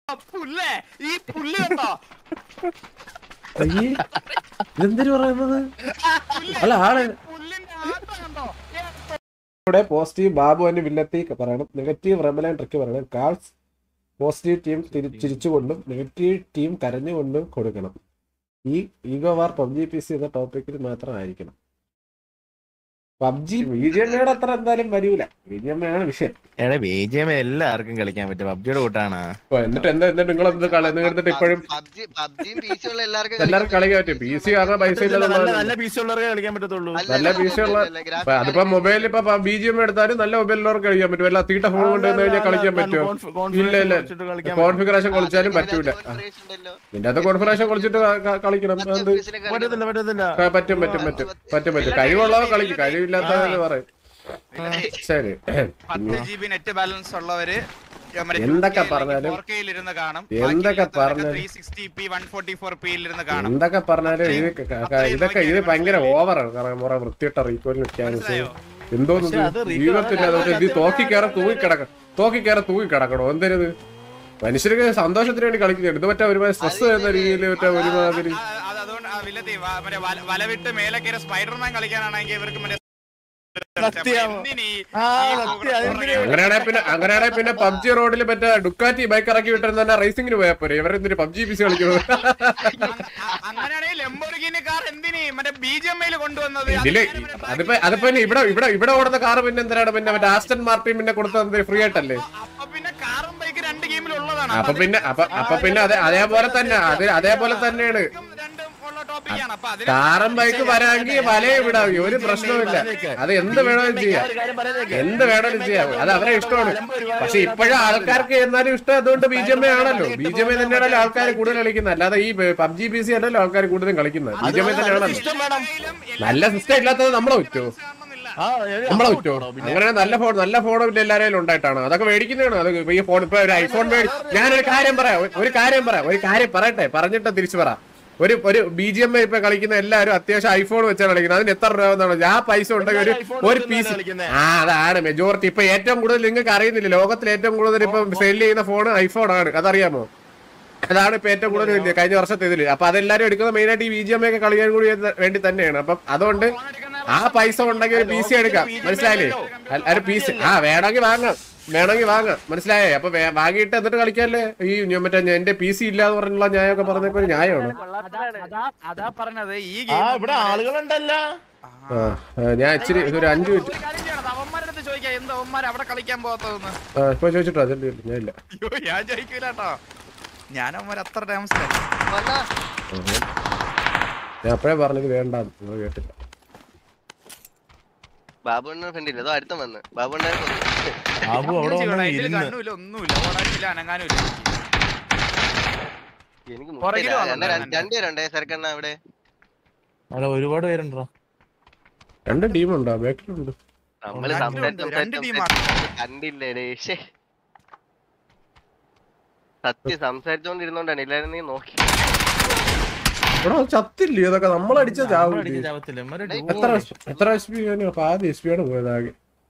പുല്ലേ ഈ പുല്ല് കണ്ടോ അയ്യേ ഇതെന്തിനു പറയുന്നത് അല്ല ആള് പുല്ലിന്റെ ആട്ടം കണ്ടോ ഏ, ഇവിടെ പോസിറ്റീവ് ബാബു എന്ന് വില്ലത്തി പറയണം നെഗറ്റീവ് റെബലൻ ട്രിക്ക് പറയണം കാൾസ് പോസിറ്റീവ് ടീം ചിരിച്ചുകൊണ്ടും നെഗറ്റീവ് ടീം കരഞ്ഞുകൊണ്ടും കൊടുക്കണം ഈ ego war PUBG P C എന്ന ടോപ്പിക്കിൽ മാത്രമായിരിക്കണം പബ്ജി ബി ജി എം എയുടെ അത്ര എന്തായാലും വരൂല ബി ജി എം ആണ് വിഷയം എടാ ബി ജി എം എല്ലാവർക്കും കളിക്കാൻ പറ്റും പബ്ജിയുടെ കൂട്ടാണ് ഓ, എന്നിട്ട് എന്താ എന്നിട്ട് നിങ്ങൾ എന്ത് കളി നിങ്ങൾ എന്നിട്ട് ഇപ്പോഴും പബ്ജി പബ്ജിയും പി സി ഉള്ള എല്ലാവർക്കും എല്ലാവർക്കും കളിക്കാൻ പറ്റും പി സി കാരണം പൈസ നല്ല ഇല്ലാതെ നല്ല പി സി ഉള്ളവർക്ക് കളിക്കാൻ പറ്റത്തുള്ളൂ നല്ല PC ഉള്ള- അപ്പൊ അതിപ്പോ മൊബൈലിൽ ഇപ്പൊ ബി ജി എം എടുത്താലും നല്ല മൊബൈലിലുള്ളവർക്ക് കളിക്കാൻ പറ്റും അല്ല തീട്ട ഫോൺ കൊണ്ട് വന്നു കഴിഞ്ഞാൽ കളിക്കാൻ പറ്റുമോ ഇല്ല ഇല്ല കോൺഫിഗറേഷൻ കളിച്ചാലും പറ്റൂല നിന്റെ അത് കോൺഫിഗറേഷൻ കളിച്ചിട്ട് ക- ക- കളിക്കണം എന്ത് പറ്റത്തില്ല പറ്റത്തില്ല ആ, പറ്റും പറ്റും പറ്റും പറ്റും പറ്റും കഴിവുള്ളവർ കളിക്കും കഴിവില്ലാത്തവര് പറയും ശരി പത്ത് ജി ബി നെറ്റ് ബാലൻസ് ഉള്ളവര് എന്തൊക്കെ പറഞ്ഞാലും- ഇരുന്ന് കാണും എന്തൊക്കെ പറഞ്ഞാലും- three sixty P one forty four പിയിൽ ഇരുന്ന് കാണും എന്തൊക്കെ പറഞ്ഞാലും ഇത് ക- ക- ഇതൊക്കെ ഇത് ഭയങ്കര ഓവറാണ് കാരണം കുറെ വൃത്തിയിട്ട റീക്കോയിൽ മെക്കാനിക്സ് എന്തോന്ന് പക്ഷെ അത് recall ജീവിതത്തിന്റെ അതുകൊണ്ട് ഇത് തോക്കി കയറി തൂങ്ങി കിടക്കണം തോക്കി കയറി തൂങ്ങി കിടക്കണോ എന്തിനത് മനുഷ്യർക്ക് സന്തോഷത്തിന് വേണ്ടി കളിക്കുന്നുണ്ട് ഇത് മറ്റേ ഒരുമാതിരി സ്ട്രെസ് വരുന്ന രീതിയിൽ മറ്റേ ഒരുമാതിരി ആ, ആ, അത് അതുകൊണ്ട് ആ വില്ലത്തി വ- മറ്റേ വല- വലവിട്ട് മേലെ കയറി സ്പൈഡർമാൻ കളിക്കാനാണെങ്കിൽ ഇവർക്ക് മറ്റേ സത്യം. എന്തിനീ ആ, ഈ സത്യം. പുറകെ അതെന്തിനാ? അങ്ങനെയാണെങ്കിൽ പിന്നെ അങ്ങനെയാണെങ്കിൽ പിന്നെ പബ്ജി റോഡിൽ മറ്റേ ഡുക്കാറ്റി ബൈക്ക് ഇറക്കി വിട്ടിരുന്ന തന്നെ റേസിംഗിന് പോയാൽ പോരെ ഇവരെന്തിന് പബ്ജി പി സി കളിക്കുന്നത് അങ്ങ- അ- അങ്ങനെയാണെങ്കിൽ ലംബോർഗിനി കാർ എന്തിനീ മറ്റേ ബി ജി എം ഐയിൽ കൊണ്ടുവന്നത് അത് ഇതില് ഞാൻ ഇവിടെ അതിപ്പോ അതിപ്പോ ഇനി ഇവിടെ ഇവിടെ ഇവിടെ ഓടുന്ന കാറ് പിന്നെ എന്തിനാണ് പിന്നെ മറ്റേ ആസ്റ്റൻ മാർട്ടിൻ പിന്നെ കൊടുത്തത് ഫ്രീ ആയിട്ടല്ലേ അപ്പൊ പിന്നെ കാറും ബൈക്ക് രണ്ട് ഗെയിമിൽ ഉള്ളതാണ് അപ്പൊ പിന്നെ അപ്പൊ അപ്പൊ പിന്നെ അതെ അതേപോലെ തന്നെ അത് അതേപോലെ തന്നെയാണ് ഇതും രണ്ടും ഉള്ള ടോപ്പിക്കാണ് അപ്പൊ അതിൽ കാറും ബൈക്ക് വരാമെങ്കിൽ വലയും വിടാം ഒരു പ്രശ്നവുമില്ല അത് എന്ത് വേണമെങ്കിലും ചെയ്യാം എന്ത് വേണമെങ്കിലും ചെയ്യാം അത് അവരെ ഇഷ്ടമാണ് പക്ഷെ ഇപ്പോഴും ആൾക്കാർക്ക് എന്നാലും ഇഷ്ടം അതുകൊണ്ട് ബി ജി എം എ ആണല്ലോ ബി ജി എം എ തന്നെയാണല്ലോ ആൾക്കാർ കൂടുതൽ കളിക്കുന്നത് അല്ലാതെ ഈ പബ്ജി പി സി അല്ലല്ലോ ആൾക്കാർ കൂടുതൽ കളിക്കുന്നത് ബി ജി എം എ തന്നെയാണല്ലോ ഇഷ്ടം വേണം നല്ല സിസ്റ്റം ഇല്ലാത്തത് നമ്മളെ പറ്റോ ആ, ഏ, നമ്മളെ അത് പറ്റോ വിട്ടോ പിന്നെ. അങ്ങനെ നല്ല ഫോൺ നല്ല ഫോണും ഇല്ല എല്ലാവരും ഉണ്ടായിട്ടാണ് അതൊക്കെ മേടിക്കുന്നതാണ് അത് ഇപ്പൊ ഈ ഫോൺ ഇപ്പൊ ഒരു ഐഫോൺ മേടി ഞാനൊരു കാര്യം പറയാം ഒരു- ഒരു കാര്യം പറയാം ഒരു കാര്യം പറയട്ടെ പറഞ്ഞിട്ട് തിരിച്ചു പറ ഒരു ഒരു ബി ജി എം ഐ ഇപ്പൊ കളിക്കുന്ന എല്ലാവരും അത്യാവശ്യം ഐഫോൺ വെച്ചാണ് കളിക്കുന്നത് അതിന് എത്ര രൂപ എന്നാണ് ആ പൈസ ഉണ്ടെങ്കിൽ ഒരു iPhone ഒരു വെച്ചാണ് പീസ് കളിക്കുന്നെ. ആ അതാണ് മെജോറിറ്റി ഇപ്പൊ ഏറ്റവും കൂടുതൽ നിങ്ങൾക്ക് അറിയുന്നില്ല ലോകത്തിൽ ഏറ്റവും കൂടുതൽ ഇപ്പൊ സെയിൽ ചെയ്യുന്ന ഫോൺ ഐഫോൺ ആണ് അതറിയാമോ അതാണ് ഇപ്പൊ ഏറ്റവും കൂടുതൽ വലിയ കഴിഞ്ഞ വർഷത്തെ ഇതില് അപ്പൊ അതെല്ലാരും എടുക്കുന്നത് മെയിൻ ആയിട്ട് ഈ ബി ജി എം ഒക്കെ കളിക്കാൻ കൂടി വേണ്ടി തന്നെയാണ് അപ്പം അതുകൊണ്ട് ആ പൈസ ഉണ്ടെങ്കിൽ ഒരു പി സി എടുക്കാം മനസ്സിലായില്ലേ അല്ല, ഒരു പി സി ആ വേണമെങ്കിൽ വാങ്ങാം വേണമെങ്കിൽ വാങ്ങാം മനസ്സിലായേ അപ്പൊ വേ- വാങ്ങിയിട്ട് എന്നിട്ട് കളിക്കാല്ലേ ഈ ഞാൻ മറ്റേ ഞാൻ- എന്റെ പി സി ഇല്ലാന്ന് പറഞ്ഞുള്ള ന്യായമൊക്കെ പറഞ്ഞപ്പോ ഒരു ന്യായമാണ് അതാ അതാ പറഞ്ഞത് ഈ ആ ഗെയിം ഇവിടെ ആളുകളുണ്ടല്ലോ ആ, ആ, ഞാൻ ഇച്ചിരി ഇതൊരു അഞ്ചു മിനിറ്റ് ഒരു കാര്യം ചെയ്യണം അവന്മാരുടെ അടുത്ത് ചോദിക്കാം എന്താ അവന്മാർ അവിടെ കളിക്കാൻ പോകത്തതെന്ന് ആ ഇപ്പൊ ചോദിച്ചിട്ടോ അതെന്ത് ഞാൻ ഇല്ല അയ്യോ ഞാൻ ചോദിക്കൂല കേട്ടോ ഞാൻ അവന്മാർ അത്ര ടൈംസ് ഞാൻ അപ്പഴേ പറഞ്ഞത് വേണ്ട നിങ്ങൾ കേട്ടില്ല ബാബുണ്ണ ഫ്രണ്ടില്ല അതോ അടുത്ത വന്ന് ബാബുണ്ണ ആബു അവിടെ വന്ന് ഇതിൽ ഇരുന്ന് കണ്ണൂല ഒന്നുമില്ല ഓടാനില്ല അനങ്ങാനും ഇല്ല എനിക്ക് പുറകില് മുട്ടില്ല. വന്നു എന്നെ രണ്ട് രണ്ടുപേരുണ്ടേ സർക്കണ്ണ അവിടെ അവിടെ ഒരുപാട് പേരുണ്ടോ രണ്ട് ടീമുണ്ടോ ബാക്കിലുണ്ട് നമ്മള് രണ്ട് സംസാരിച്ച് ഉണ്ട്, രണ്ട് സംസാരിച്ച് ടീമാണ്. സംസാരിച്ച് കണ്ടില്ലേ ഡേ ശ്ശേ. സത്യം സംസാരിച്ചോണ്ടിരുന്നോണ്ടാണ് എല്ലാരും നീ നോക്കി ഇവിടെ ചത്തില്ലേ ഇതൊക്കെ നമ്മളടിച്ച ചാവും അടിച്ച ചാവത്തില്ല ഇവന്മാര് എത്ര എത്ര എസ് പി അപ്പൊ ആദ്യം എസ് പി ആണ് പോയത് ആകെ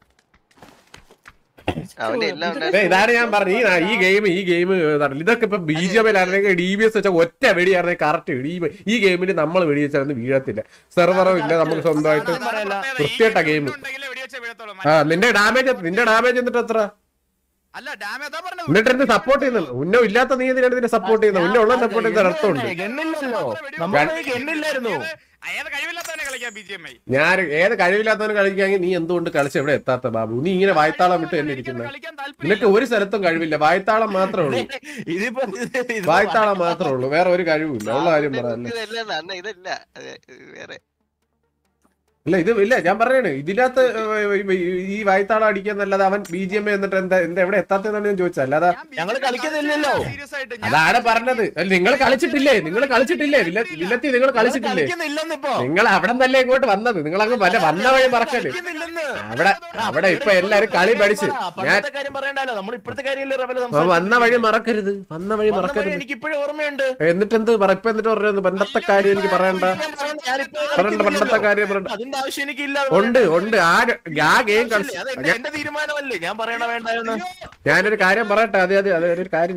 അവന്റെ എല്ലാം ദേ, ഉണ്ടായിരുന്നു ഇതാണ് ഞാൻ പറഞ്ഞു ഈ ഈ ഗെയിം ഈ ഗെയിം ഇതൊക്കെ ഇപ്പൊ ബി ജി എമ്മിലാണെങ്കിൽ ഡി ബി എസ് വെച്ചാൽ ഒറ്റ വെടിയായിരുന്നെങ്കിൽ കറക്റ്റ് ഈ ഈ ഗെയിമിൽ നമ്മൾ വെടി വെച്ചാൽ വീഴത്തില്ല സെർവറോ ഇല്ല നമുക്ക് സ്വന്തമായിട്ട് വൃത്തികെട്ട game. ഉണ്ടെങ്കിലേ വെടിവെച്ചേ വീഴത്തുള്ളൂ. ആ നിന്റെ ഡാമേജ് നിന്റെ ഡാമേജ് എന്നിട്ട് എത്ര അല്ല ഡാമേ അതാ പറഞ്ഞത് എന്നിട്ട് എന്ത് സപ്പോർട്ട് ചെയ്യുന്നത് ഉന്നോ ഇല്ലാത്ത നീ എന്തിനാണ് ഇതിനെ സപ്പോർട്ട് ചെയ്യുന്നത് ഉന്ന ഉള്ള സപ്പോർട്ട് ചെയ്യുന്ന അർത്ഥമുണ്ട് ഗണ്ണില്ലല്ലോ നമ്മുടെ ഗണ്ണില്ലായിരുന്നു ഏത് കഴിവില്ലാത്തവനെ കളിക്കാം ബി ജി എം ഐ ഞാൻ ഏത് കഴിവില്ലാത്തവന് കളിക്കുകയാണെങ്കിൽ നീ എന്തുകൊണ്ട് കളിച്ച് എവിടെ എത്താത്ത ബാബു നീ ഇങ്ങനെ വായ്ത്താളം വിട്ട് തന്നെ ഇരിക്കുന്നത് കളിക്കാൻ നിനക്ക് താല്പര്യം ഒരു സ്ഥലത്തും കഴിവില്ല വായ്ത്താളം മാത്രമേ ഉള്ളൂ ഇതിപ്പോ ഇത് ഇത് വായ്ത്താളം മാത്രമേ ഉള്ളൂ വേറെ ഒരു കഴിവുമില്ല ഉള്ള കാര്യം പറയാനല്ലേ ഇതല്ല അണ്ണ ഇതല്ല അതെ, വേറെ ഇല്ല ഇത് ഇല്ല ഞാൻ പറയാണ് ഇതിനകത്ത് ഈ വായ്ത്താളം അടിക്കാന്നല്ലാതെ അവൻ ബി ജി എം എന്നിട്ട് എന്താ എന്താ എവിടെ എത്താത്തതെന്നാണ് ഞാൻ ചോദിച്ചത് അല്ലാതെ ഞങ്ങള് കളിക്കുന്നില്ലല്ലോ. സീരിയസ് ആയിട്ട് ഞാൻ അതാണ് പറഞ്ഞത് നിങ്ങൾ കളിച്ചിട്ടില്ലേ നിങ്ങൾ കളിച്ചിട്ടില്ലേ വില്ല- വില്ലത്തി നിങ്ങൾ കളിച്ചിട്ടില്ലേ കളിക്കുന്നില്ലെന്നിപ്പോ നിങ്ങൾ അവിടെ നിന്നല്ലേ ഇങ്ങോട്ട് വന്നത് നിങ്ങൾ അങ്ങ് വല്ല വന്ന വഴി മറക്കല്ലേ കളിക്കുന്നില്ലെന്ന് അവിടെ അവിടെ ഇപ്പൊ എല്ലാരും കളി പഠിച്ച് ഞാൻ പണ്ടത്തെ കാര്യം പറയണ്ടല്ലോ നമ്മൾ ഇപ്പോഴത്തെ കാര്യമല്ലേ റബല് ആ, വന്ന വഴി മറക്കരുത് വന്ന വഴി മറക്കരുത് എനിക്ക് ഇപ്പോഴും ഓർമ്മയുണ്ട് എന്നിട്ട് എന്ത് പറ ഇപ്പൊ എന്നിട്ട് പറഞ്ഞു പണ്ടത്തെ കാര്യം എനിക്ക് പറയണ്ട ഞാനിപ്പോ പറയണ്ട പണ്ടത്തെ കാര്യം പറയണ്ട അതിന്റെ ആവശ്യം എനിക്കില്ല ഉണ്ട് ഉണ്ട് ആ ആ ഗെയിം കളിച്ച് അത് എന്റെ എന്റെ തീരുമാനമല്ലേ ഞാൻ പറയണ വേണ്ടായിരുന്നു ഞാനൊരു കാര്യം പറയട്ടെ അതെ അതെ അതെ ഒരു കാര്യം ചെയ്യും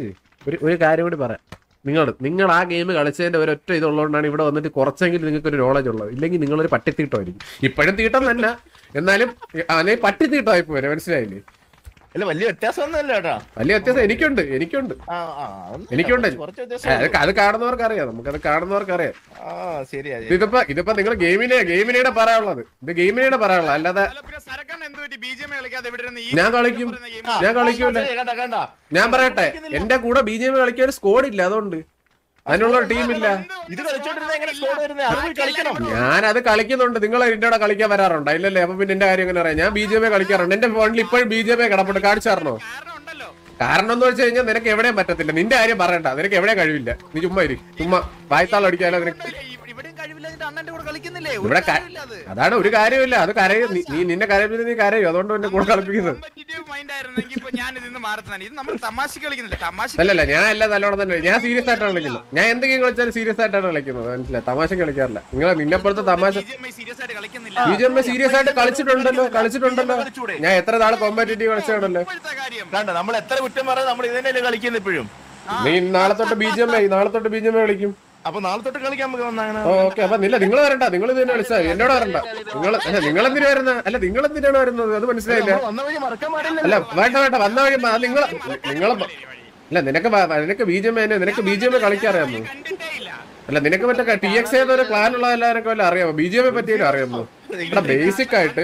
ഒരു ഒരു കാര്യം കൂടി പറയാം നിങ്ങൾ നിങ്ങൾ ആ ഗെയിം കളിച്ചതിന്റെ ഒരൊറ്റ ഇതുള്ളതുകൊണ്ടാണ് ഇവിടെ വന്നിട്ട് കുറച്ചെങ്കിലും നിങ്ങൾക്ക് ഒരു നോളജ് ഉള്ളത് ഇല്ലെങ്കിൽ നിങ്ങളൊരു പട്ടിത്തീട്ടമായിരിക്കും ഇപ്പോഴും തീട്ടം തന്നെ എന്നാലും അതിനെ പട്ടിത്തീട്ടമായി പോരെ മനസ്സിലായില്ലേ അല്ല വലിയ വ്യത്യാസമൊന്നുമില്ല കേട്ടോ വലിയ വ്യത്യാസം എനിക്കുണ്ട് എനിക്കുണ്ട് ആ ആ അതൊന്നും എനിക്കുണ്ട്. കുറച്ച് ഏ, വ്യത്യാസം അത് അത് കാണുന്നവർക്ക് അറിയാം നമുക്കത് കാണുന്നവർക്ക് അറിയാം ആ ശരിയാ ഇതിപ്പോ ഇതിപ്പോ നിങ്ങൾ ഗെയിമിനെ ഗെയിമിനെയാണ് പറയാനുള്ളത് ഇത് ഗെയിമിനെയാണ് പറയാനുള്ളത് അല്ലാതെ അല്ല, പിന്നെ സരക്കണ്ണൻ എന്ത് പറ്റി ബി ജെ എം കളിക്കാതെ ഇവിടെ ഇരുന്ന് ഈ ഞാൻ കളിക്കും. പറയുന്ന game ഞാൻ കളിക്കൂല കണ്ട കണ്ട ഞാൻ പറയട്ടെ എന്റെ കൂടെ ബി ജെ പി കളിക്കാൻ ഒരു സ്കോഡ് ഇല്ല അതുകൊണ്ട് അതിനുള്ള ഒരു ടീമില്ല ഇത് കളിച്ചോണ്ടിരുന്ന എങ്ങനെ സ്കോർ വരുന്നത് അത് പോയി കളിക്കണം ഞാൻ അത് കളിക്കുന്നുണ്ട് നിങ്ങൾ എന്റെ കൂടെ കളിക്കാൻ വരാറുണ്ടോ ഇല്ലല്ലേ അപ്പൊ പിന്നെ എന്റെ കാര്യം എങ്ങനെ അറിയാം ഞാൻ ബി ജെ പി കളിക്കാറുണ്ട് എന്റെ ഫോണിൽ ഇപ്പോഴും ബി ജെ പി കിടപ്പുണ്ട് കാണിച്ചു തരണോ കാരണം ഉണ്ടല്ലോ കാരണം എന്ന് വെച്ച് കഴിഞ്ഞാൽ നിനക്ക് എവിടെയും പറ്റത്തില്ല നിന്റെ കാര്യം പറയണ്ട നിനക്ക് എവിടെ കഴിവില്ല നീ ചുമ്മാ ഇരി ചുമ്മാ വായ്ത്താൾ അടിക്കാലോ നിനക്ക് ഇല്ല, ഇ- ഇവിടെയും കഴിവില്ലാഞ്ഞിട്ട് അണ്ണന്റെ കൂടെ കളിക്കുന്നില്ലേ ഒരു ഇവിടെ ക- കാര്യമില്ല അത്. അതാണ് ഒരു കാര്യമില്ല അത് കരയും നീ- നീ നിന്നെ കരയിപ്പിച്ച് നീ കരയും അതുകൊണ്ട് എന്നെ കൂടെ കളിപ്പിക്കുന്നത് Competitive mind ആയിരുന്നെങ്കിൽ ഇപ്പൊ ഞാൻ ഇതിന്ന് മാറുന്നതാണ് ഇത് നമ്മൾ തമാശ കളിക്കുന്നില്ല തമാശ അല്ലല്ല ഞാൻ എല്ലാം നല്ലോണം തന്നെ ഞാൻ സീരിയസ് ആയിട്ടാണ് കളിക്കുന്നത് ഞാൻ എന്തെങ്കിലും കളിച്ചാലും സീരിയസ് ആയിട്ടാണ് കളിക്കുന്നത് മനസ്സിലായി തമാശ കളിക്കാറില്ല നിങ്ങൾ നിന്നെപ്പോലത്തെ തമാശ സീരിയസ് ആയിട്ട് കളിക്കുന്നില്ല ബി ജെ എം സീരിയസ് ആയിട്ട് കളിച്ചിട്ടുണ്ടല്ലോ കളിച്ചിട്ടുണ്ടല്ലോ ഞാൻ എത്ര നാള് കോമ്പറ്റേറ്റീവ് കളിച്ചാണല്ലോ ഇപ്പോഴത്തെ കാര്യം കണ്ട നമ്മൾ എത്ര കുറ്റം പറയാം നമ്മൾ ഇതന്നെയല്ലേ കളിക്കുന്നത് ഇപ്പോഴും നീ നാളെ തൊട്ട് ബി ജെ എം നാളെ തൊട്ട് ബി ജെ എം കളിക്കും അപ്പൊ നാളെ തൊട്ട് കളിക്കാൻ നമുക്ക് വന്നാണ് ഓക്കെ അപ്പൊ നില്ല നിങ്ങൾ വരണ്ട നിങ്ങൾ ഇത് തന്നെ കളിച്ചാൽ എന്നോട് വരണ്ട നിങ്ങൾ അല്ല നിങ്ങൾ എന്തിനാ വരുന്നത് അല്ല നിങ്ങൾ എന്തിനാണ് വരുന്നത് അത് മനസ്സിലായില്ല വന്ന വഴി മറക്കാൻ പാടില്ല അല്ല വേണ്ട വേണ്ട വന്ന വഴി നിങ്ങൾ നിങ്ങൾ അല്ല നിനക്ക് വ- നിനക്ക് ബി ജെ എം നിനക്ക് ബി ജെ എം കളിക്കാറിയാമോ കണ്ടിട്ടേ ഇല്ല അല്ല നിനക്ക് മറ്റേ ടി എക്സ് എന്നൊരു പ്ലാൻ ഉള്ള എല്ലാവർക്കും വല്ല അറിയാമോ ബി ജെ പി പറ്റിയാലും അറിയാമോ ഇവിടെ ബേസിക് ആയിട്ട്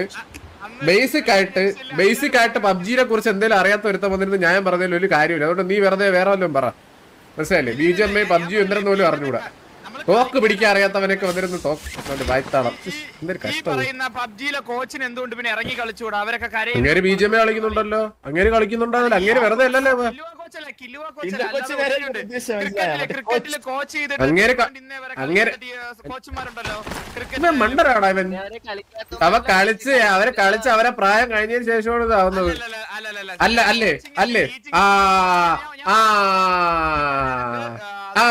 ബേസിക് ആയിട്ട് ബേസിക് ആയിട്ട് പബ്ജിനെ കുറിച്ച് എന്തെങ്കിലും അറിയാത്ത ഒരുത്തം വന്നിരുന്ന് ഞാൻ പറഞ്ഞതിൽ ഒരു കാര്യമില്ല അതുകൊണ്ട് നീ വെറുതെ വേറെ വല്ലതും പറ മനസ്സിലായില്ലേ B J M I PUBG എന്തെന്ന് പോലും അറിഞ്ഞൂടാ തോക്ക് പിടിക്കാൻ അറിയാത്തവനൊക്കെ വന്നിരുന്ന് തോക്ക് വായ്ത്താളം എന്തൊരു ഈ കഷ്ടം പറയുന്ന പബ്ജിയിലെ കോച്ചിന് എന്തുകൊണ്ട് പിന്നെ ഇറങ്ങി കളിച്ചുകൂടാ അവരൊക്കെ കരയും അങ്ങേര് ബി ജെ എം കളിക്കുന്നുണ്ടല്ലോ അങ്ങേര് കളിക്കുന്നുണ്ടല്ലോ അങ്ങേര് വെറുതെ അല്ലല്ലേ ഇവ. കില്ലുവ കോച്ചല്ല, കില്ലുവ കില്ലുവ കോച്ചല്ല, കോച്ച് അല്ലാതെ നേരെ കോച്ചുണ്ട്. ഉദ്ദേശിച്ച മനസ്സിലായോ? ക്രിക്കറ്റില് മറ്റേ ക്രിക്കറ്റില് കോച്ച് ചെയ്തിട്ട് അങ്ങേര് ക- ഇന്നേ വരെ അങ്ങേര് കളിച്ച കോച്ചുമാരുണ്ടല്ലോ ഇവൻ ക്രിക്കറ്റ് മണ്ടരാടാ ഇവൻ അവരെ കളിക്കാത്ത അവ കളിച്ച് അവരെ കളിച്ച് അവരെ പ്രായം കഴിഞ്ഞതിന് ശേഷമാണ് ഇതാവുന്നത് അല്ല അല്ലേ അല്ലേ ആ ആ ആ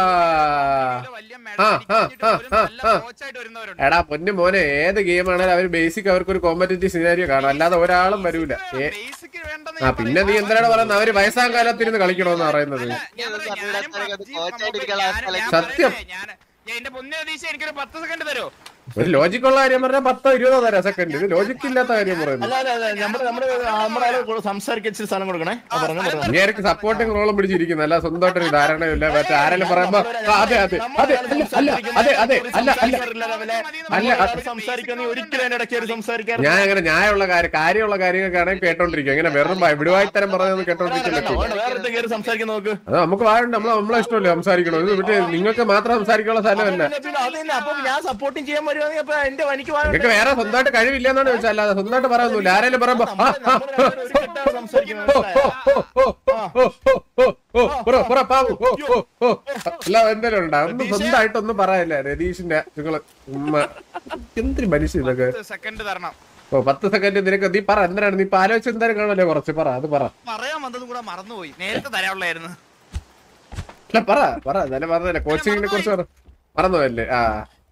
ആ, ആ, ആ, ആ, ആ. കോച്ചായിട്ട് വരുന്നവരുണ്ട് എടാ പൊന്നു മോനെ ഏത് ഗെയിം ആണെങ്കിലും അവര് ബേസിക് അവർക്ക് ഒരു കോമ്പറ്റീവ് സിനാരിയോ കാണും അല്ലാതെ ഒരാളും വരൂല ഏ ബേസിക് വേണ്ടെന്ന് ആ ഞാൻ പിന്നെ നീ എന്തിനാണ് പറയുന്നത് അവര് വയസ്സാം കാലത്തിരുന്ന് കളിക്കണമെന്ന് പറയുന്നത് അല്ല, ഞാൻ പറയാം, ഞാനും അറിയാത്തവരൊക്കെ PUBG കോച്ചായിട്ടിരിക്കാൻ ഞാൻ- ഞാൻ ആൾക്കാരെ- സത്യം. പറയട്ടെ, ഞാൻ- ഞാൻ എന്റെ പൊന്നു പ്രതീക്ഷ എനിക്കൊരു പത്ത് സെക്കൻഡ് തരോ ഒരു ലോജിക്കുള്ള കാര്യം പറഞ്ഞാൽ പത്തോ ഇരുപതോ തരാം സെക്കൻഡ് ഇത് ലോജിക്ക് ഇല്ലാത്ത കാര്യം പറയുന്നത് അല്ല അല്ല അല്ല നമ്മുടെ നമ്മുടെ നമ്മുടെ ആളെ സംസാരിക്കാൻ ഇച്ചിരി സ്ഥലം കൊടുക്കണേ ആ, പറഞ്ഞു പറഞ്ഞു അങ്ങേർക്ക് സപ്പോർട്ടിങ് റോളും പിടിച്ചിരിക്കുന്നു അല്ല സ്വന്തമായിട്ടൊരു ധാരണയില്ല മറ്റേ ആരെങ്കിലും പറയുമ്പോ ആ, അതെ അതെ അതെ അല്ല അല്ല അതെ അതെ അല്ല അല്ല അല്ല, അല്ല സംസാരിക്കാൻ നീ ഒരിക്കലും എന്റെ ഇടയ്ക്ക് കയറി സംസാരിക്കാറില്ല ഞാൻ അങ്ങനെ ന്യായമുള്ള കാര്യം കാര്യമുള്ള കാര്യങ്ങളൊക്കെയാണ് കേട്ടോണ്ടിരിക്കും അങ്ങനെ വെറും വിടുവായിത്തരം പറഞ്ഞൊന്നും കേട്ടോണ്ടിരിക്കാൻ പറ്റില്ല വേറെ കയറി സംസാരിക്കാൻ നോക്ക് അത് നമുക്ക് വാഴുണ്ട് നമ്മളെ നമ്മളെ ഇഷ്ടമല്ലേ സംസാരിക്കണോ ഇത് മറ്റേ നിങ്ങൾക്ക് മാത്രം സംസാരിക്കാനുള്ള സ്ഥലമല്ല പിന്നെ പിന്നെ അത് തന്നെ അപ്പൊ ഞാൻ സപ്പോർട്ടിങ് ചെയ്യാൻ വരുവാണെങ്കിൽ അപ്പൊ എന്റെ വനിക്ക് വാ- നിങ്ങൾക്ക് വേറെ സ്വന്തമായിട്ട് കഴിവില്ല എന്നാണ് ചോദിച്ചാൽ അല്ലാതെ സ്വന്തമായിട്ട് പറയാനൊന്നുമില്ല ആരെങ്കിലും പറയുമ്പോ ആ, ആ, നമ്മള് രണ്ടുപേരും ഒരു കെട്ടാണ് സംസാരിക്കുന്നത്, ഓ, ഓ, മനസ്സിലായോ? ഓ, ഓ, ഓ, ഓ, ഓ, ഓ, പുറ, പുറ, പാവു, ഓ, ഓ, ഓ. അല്ല എന്തെങ്കിലും ഉണ്ടാ ഒന്നും സ്വന്തമായിട്ടൊന്നും പറയാനില്ല രതീഷിന്റെ നിങ്ങള് ഉമ്മ എന്തൊരു മനുഷ്യ ഇതൊക്കെ സെക്കൻഡ് തരണം ഓ പത്ത് സെക്കൻഡ് നിനക്ക് നീ പറ എന്തിനാണ് നീ ഇപ്പൊ ആലോചിച്ച് എന്തായാലും കാണുമല്ലേ കുറച്ച് പറ അത് പറ പറയാൻ വന്നതും കൂടെ മറന്നുപോയി നേരത്തെ തരാനുള്ളായിരുന്നു അല്ല പറ പറ എന്നാലും പറഞ്ഞല്ലേ കോച്ചിങ്ങിനെ കുറിച്ച് പറ മറന്നുപോയല്ലേ ആ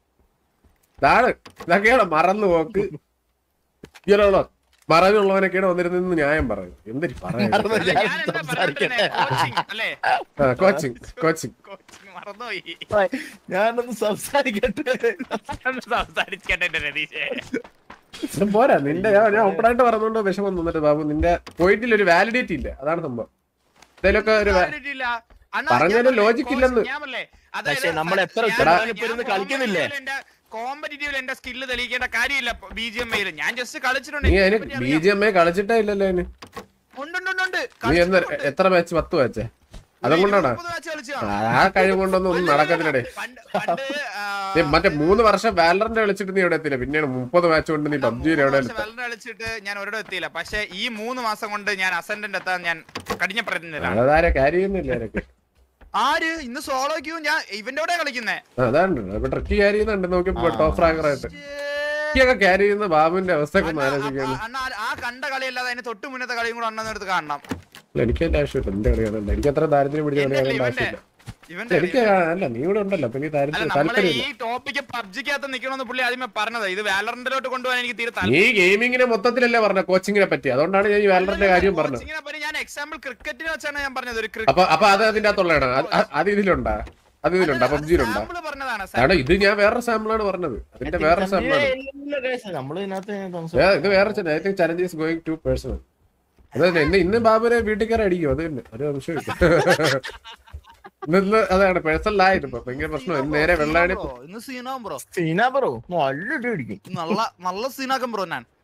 ഇതാണ് ഇതൊക്കെയാണ് മറന്നു പോക്ക് ഇങ്ങനെയുള്ള മറവിയുള്ളവനൊക്കെയാണ് വന്നിരുന്നെന്ന് ന്യായം പറയും എന്തൊരു പറയാ മറന്നില്ല. ഞാൻ എന്താ സംസാരിക്കട്ടെ. പറയണ്ടേ? Coaching, അല്ലേ കോച്ചിങ് കോച്ചിങ് കോച്ചിങ് മറന്നുപോയി ഞാനൊന്ന് സംസാരിക്കട്ടെ ഒന്ന് സംസാരിക്കട്ടെ എന്റെ രതീഷേ ഇത് പോരാ നിന്റെ ഞാൻ ഞാൻ ഓപ്പണായിട്ട് പറഞ്ഞോണ്ട് വിഷമം തന്നിട്ട് ബാബു നിന്റെ പോയിന്റിൽ ഒരു വാലിഡിറ്റി ഇല്ല അതാണ് സംഭവം ഇതിലൊക്കെ ഒരു വാ- Validity ഇല്ല. അണ്ണാ, പറഞ്ഞതിന് ഞാൻ logic coaching, ഇല്ലെന്ന്. ഞാൻ പറഞ്ഞില്ലേ, അതായത് പക്ഷേ നമ്മൾ എത്ര ഞാൻ- ഉത്തരവാദിത്തം ഞാൻ ഇരുന്ന് കളിക്കുന്നില്ലേ? competitive ല് എന്റെ കോമ്പറ്റീറ്റീവിൽ എന്റെ സ്കില്ല് തെളിയിക്കേണ്ട കാര്യമില്ല ബി ജി എം ഐയിൽ ഞാൻ ജസ്റ്റ് കളിച്ചിട്ടുണ്ട് നീ അതിന് ഇതിനെപ്പറ്റി ബി അറിയാം. ജി എം ഐ കളിച്ചിട്ടേ ഇല്ലല്ലോ അതിന് ഉണ്ട്, ഉണ്ട്, ഉണ്ട്, ഉണ്ട്. നീ എന്ന് കളിച്ചിട്ടുണ്ട്. എത്ര മാച്ച് പത്ത് മാച്ചേ അതുകൊണ്ടാണ് മുപ്പത് match കളിച്ചതാണ്. ആ കഴിവ് കൊണ്ടൊന്നും ഒന്നും നടക്കത്തില്ലടേ പണ്ട് പണ്ട് ആ, നീ മറ്റേ മൂന്ന് വർഷം വാലറിന്റെ കളിച്ചിട്ട് നീ എവിടെ എത്തില്ല പിന്നെയാണ് മുപ്പത് മാച്ച് കൊണ്ട് നീ പബ്ജിയിൽ എവിടെ മൂന്ന് വർഷം വെള്ളം കളിച്ചിട്ട് ഞാൻ ഒരിടം എത്തിയില്ല പക്ഷെ ഈ മൂന്ന് മാസം കൊണ്ട് ഞാൻ അസെൻഡന്റ് എത്താൻ ഞാൻ കടിഞ്ഞ പ്രയത്നത്തിലാണ് അതാരെ കാര്യമൊന്നുമില്ല ആരൊക്കെ ആര് ഇന്ന് സോളോ ക്യൂ ഞാൻ ഇവന്റെ കൂടെ കളിക്കുന്നേ അതാണ് ഇപ്പൊ ട്രക്കി ക്യാരി ചെയ്യുന്നുണ്ട് നോക്കിയപ്പോ ടോപ്പ് ഫ്രാഗർ ആയിട്ട് ട്രക്കിയൊക്കെ ക്യാരി ചെയ്യുന്ന ബാബുവിന്റെ അവസ്ഥയൊക്കെ ഒന്ന് ആലോചിക്കാണ് അണ്ണ ആ കണ്ട കളിയല്ലാതെ അതിന് തൊട്ട് മുന്നത്തെ കളിയും കൂടെ അണ്ണെന്ന് എടുത്ത് കാണണം എനിക്ക് അതിന്റെ ആവശ്യമില്ല എന്റെ കളി കാണണ്ട എനിക്ക് അത്ര ദാരിദ്ര്യം പിടിച്ച കളി എന്റെ കാണേണ്ട ഇവന്റെ ആവശ്യമില്ല ഇവന്റെ എനിക്ക് കാ- അല്ല നീ ഇവിടെ ഉണ്ടല്ലോ പിന്നെ അല്ല താല്പര്യം നമ്മളെ താല്പര്യമില്ല ഈ ടോപ്പിക്ക് പബ്ജിക്കകത്ത് നിക്കണമെന്ന് പുള്ളി ആദ്യമേ പറഞ്ഞത് ഇത് വാലറിന്റിലോട്ട് കൊണ്ടുപോകാൻ എനിക്ക് തീരെ താല്പര്യം നീ ഗെയിമിങ്ങിനെ മൊത്തത്തിലല്ലേ പറഞ്ഞ കോച്ചിങ്ങിനെ പറ്റി അതുകൊണ്ടാണ് ഞാൻ ഈ വാലറിന്റെ കാര്യം പറഞ്ഞത് കോച്ചിങ്ങിനെ പറ്റി ഞാൻ എക്സാമ്പിൾ ക്രിക്കറ്റിനെ വെച്ചാണ് ഞാൻ പറഞ്ഞത് ഒരു അപ്പൊ അപ്പൊ അത് അതിന്റെ അകത്തുള്ളതാണ് അത് അത് അത് ഇതിലുണ്ടാ അത് ഇതിലുണ്ടാ പബ്ജിയിലുണ്ടാ സാമ്പിൾ പറഞ്ഞതാണ് കാരണം ഇത് ഞാൻ വേറെ സാമ്പിളാണ് പറഞ്ഞത് അതിന്റെ വേറെ സാമ്പിളാണ് നമ്മള് ഇതിനകത്ത് ഏ, ഇത് വേറെ I think challenge is going to personal അത് തന്നെ ഇന്ന് ഇന്ന് ബാബുരെ വീട്ടിൽ കയറി അടിക്കും അത് തന്നെ ഒരു സംശയമില്ല ഇന്ന് ഇന്ന് അതാണ് പേഴ്സണൽ ആയിരുന്നു ഇപ്പൊ ഭയങ്കര പ്രശ്നം ഇന്ന് നേരെ വെള്ളാടി ബ്രോ ഇന്ന് സീനാവും ബ്രോ സീനാ ബ്രോ നല്ല ഇടി അടിക്കും നല്ല നല്ല സീനാക്കും ബ്രോ ഞാൻ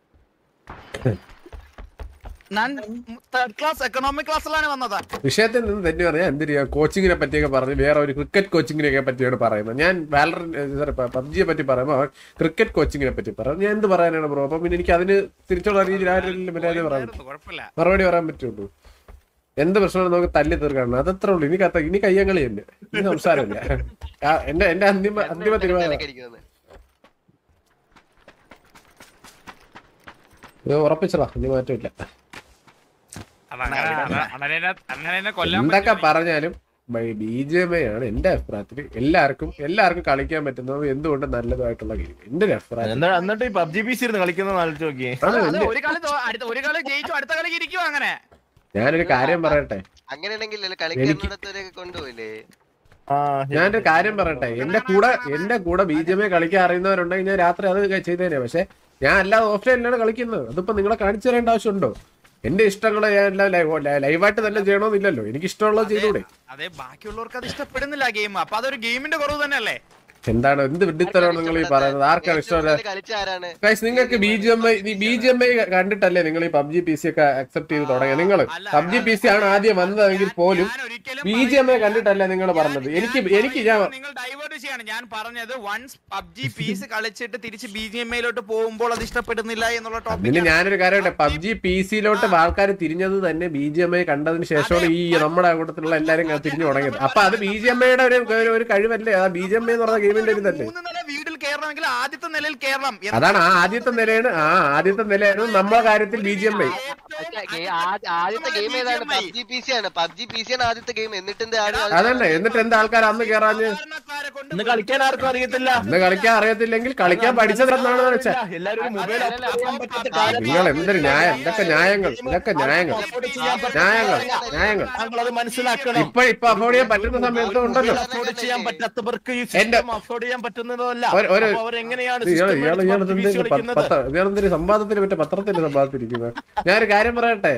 ഞാൻ തേർഡ് ക്ലാസ് എക്കണോമിക് ക്ലാസ്സിലാണ് വന്നതാ വിഷയത്തിൽ നിന്ന് തന്നെ പറഞ്ഞാൽ എന്തിനാ കോച്ചിങ്ങിനെ പറ്റിയൊക്കെ പറഞ്ഞ് വേറെ ഒരു ക്രിക്കറ്റ് കോച്ചിങ്ങിനെ പറ്റിയാണ് പറയുന്നത് ഞാൻ വാലർ സോറി പബ്ജിയെ പറ്റി പറയുമ്പോൾ അവൻ ക്രിക്കറ്റ് കോച്ചിങ്ങിനെ പറ്റി പറയും ഞാൻ എന്ത് പറയാനാണ് ബ്രോ അപ്പൊ പിന്നെ എനിക്ക് അതിന് തിരിച്ചുള്ള രീതിയിൽ ആരും മര്യാദ പറയാൻ പറ്റും കുഴപ്പമില്ല മറുപടി പറയാൻ പറ്റുള്ളൂ എന്ത് പ്രശ്നമാണ് നമുക്ക് തല്ലി തീർക്കണം അതത്ര ഉള്ളൂ ഇനി കത്ത ഇനി കയ്യങ്ങളി തന്നെ ഇനി സംസാരമില്ല ആ, എന്റെ എന്റെ അന്തിമ അന്തിമ തീരുമാനം ഇരിക്കുന്നത് ഇത് ഉറപ്പിച്ചതാ ഇനി മാറ്റമില്ല അതങ്ങനെ അത- അങ്ങനെ അങ്ങനെ കൊല്ലാൻ എന്തൊക്കെ പറഞ്ഞാലും ബി ജെ എം ആണ് എന്റെ അഭിപ്രായത്തിൽ എല്ലാവർക്കും എല്ലാവർക്കും കളിക്കാൻ പറ്റുന്നത് എന്തുകൊണ്ട് നല്ലതായിട്ടുള്ള ഗെയിം എന്റെ ഒരു അഭിപ്രായം എന്താ എന്നിട്ട് ഈ പബ്ജി പി സി ഇരുന്ന് കളിക്കുന്ന ആലോചിച്ച് നോക്കിയേ ആണ് അത് എന്റെ- ഒരു കളി തോ- അടുത്ത ഒരു കളി ജയിച്ചു അടുത്ത കളി ഇരിക്കും അങ്ങനെ ഞാനൊരു കാര്യം പറയട്ടെ അങ്ങനെയാണെങ്കിൽ കളിക്കാനിടത്തൊക്കെ കൊണ്ടുപോയില്ലേ ആ ഞാനൊരു കാര്യം പറയട്ടെ എന്റെ കൂടെ എന്റെ കൂടെ ബി ജെ എം കളിക്കാൻ അറിയുന്നവരുണ്ടെങ്കിൽ ഞാൻ രാത്രി അത് ചെയ്തേനെ പക്ഷെ ഞാൻ അല്ലാതെ ഓഫ്ലൈനിലാണ് കളിക്കുന്നത് അതിപ്പോ നിങ്ങളെ കാണിച്ചു തരേണ്ട ആവശ്യമുണ്ടോ എന്റെ ഇഷ്ടങ്ങളെ ഞാൻ എല്ലാം ലൈവ്- ലൈവായിട്ട് തന്നെ ചെയ്യണമെന്നില്ലല്ലോ എനിക്ക് ഇഷ്ടമുള്ളത് ചെയ്തൂടെ അതെ ബാക്കിയുള്ളവർക്ക് അത് ഇഷ്ടപ്പെടുന്നില്ല ഗെയിം അപ്പൊ അതൊരു ഗെയിമിന്റെ കുറവ് തന്നെയല്ലേ എന്താണ് എന്ത് വിഡിത്തരമാണ് നിങ്ങൾ ഈ പറയുന്നത് ആർക്കാണ് ഇഷ്ടമല്ല കളിച്ച ആരാണ് ഗൈസ് നിങ്ങൾക്ക് B G M I B G M I കണ്ടിട്ടല്ലേ നിങ്ങൾ ഈ പബ്ജി പി സി ഒക്കെ അക്സെപ്റ്റ് ചെയ്ത് തുടങ്ങിയ നിങ്ങൾ പബ്ജി പി സി ആണ് ആദ്യം വന്നതെങ്കിൽ പോലും ഞാൻ ഒരിക്കലും ബി ജി എം ഐ കണ്ടിട്ടല്ലേ നിങ്ങൾ പറഞ്ഞത് എനിക്ക് എനിക്ക് ഞാൻ നിങ്ങൾ ഡൈവേർട്ട് ചെയ്യാണ് ഞാൻ പറഞ്ഞത് വൺസ് പബ്ജി പീസ് കളിച്ചിട്ട് തിരിച്ച് ബി ജി എം ഐയിലോട്ട് പോകുമ്പോൾ അത് ഇഷ്ടപ്പെടുന്നില്ല എന്നുള്ള അതിന് ടോപ്പിക് ഞാനൊരു കാര്യമുണ്ട് പബ്ജി പി സിയിലോട്ട് ആൾക്കാർ തിരിഞ്ഞത് തന്നെ ബി ജി എം ഐ കണ്ടതിന് ശേഷമാണ് ഈ നമ്മുടെ കൂട്ടത്തിലുള്ള എല്ലാരും ഇങ്ങനെ തിരിഞ്ഞു തുടങ്ങിയത് അപ്പൊ അത് ബി ജി എം ഐയുടെ ഒരു ഒരു- ഒരു കഴിവല്ലേ ആ ബി ജി എം ഐ എന്ന് പറഞ്ഞ ഗെയിമിന്റെ ഒരു ഇതല്ലേ മൂന്ന് നില വീട്ടിൽ കയറണമെങ്കിൽ ആദ്യത്തെ നിലയിൽ കയറണം എന്ന് അതാണ് ആ ആദ്യത്തെ നിലയാണ് ആ ആദ്യത്തെ നിലയാണ് നമ്മളെ കാര്യത്തിൽ ബി ജി എം ഐ പക്ഷേ ഗെ- ആ- ആദ്യത്തെ ഗെയിം ഏതാണ് പബ്ജി പി സി ആണ് പബ്ജി പി സി ആണ് ആദ്യത്തെ ഗെയിം എന്നിട്ട് എന്ത് ആരും അത് അതന്നെ എന്നിട്ട് എന്താ ആൾക്കാർ അന്ന് കയറാഞ്ഞ് സാധാരണക്കാരെ കൊണ്ട് ഇന്ന് കളിക്കാൻ ആർക്കും അറിയത്തില്ല അന്ന് കളിക്കാൻ അറിയത്തില്ലെങ്കിൽ കളിക്കാൻ പഠിച്ചത് എന്താണെന്ന് വെച്ചാൽ എല്ലാരും ഒരു മൊബൈൽ അല്ല, അല്ല, അറിയാൻ പറ്റാത്ത കാലം നിങ്ങൾ എന്തൊരു ന്യായം ഇതൊക്കെ ന്യായങ്ങൾ ഇതൊക്കെ ന്യായങ്ങൾ afford ചെയ്യാൻ പറ്റാത്ത ന്യായങ്ങൾ ന്യായങ്ങൾ താങ്കൾ അത് മനസ്സിലാക്കണം ഇപ്പൊ ഇപ്പൊ അഫോർഡ് ചെയ്യാൻ പറ്റുന്ന സമയത്ത് ഉണ്ടല്ലോ അഫോർഡ് ചെയ്യാൻ പറ്റാത്തവർക്ക് ഈ എന്റെ- സിസ്റ്റം അഫോർഡ് ചെയ്യാൻ പറ്റുന്നതല്ല ഒരു- ഒരു- അപ്പൊ അവരെങ്ങനെയാണ് ഇയാള് system ഇയാള് മേടിച്ച് ഇയാള് PUBG എന്തൊരു കളിക്കുന്നത്? ഇയാളെന്തൊരു സംവാദത്തിന് മറ്റേ പത്രത്തിന്റെ സംവാദത്തിരിക്കുന്നത് ഞാനൊരു കാര്യം പറയട്ടെ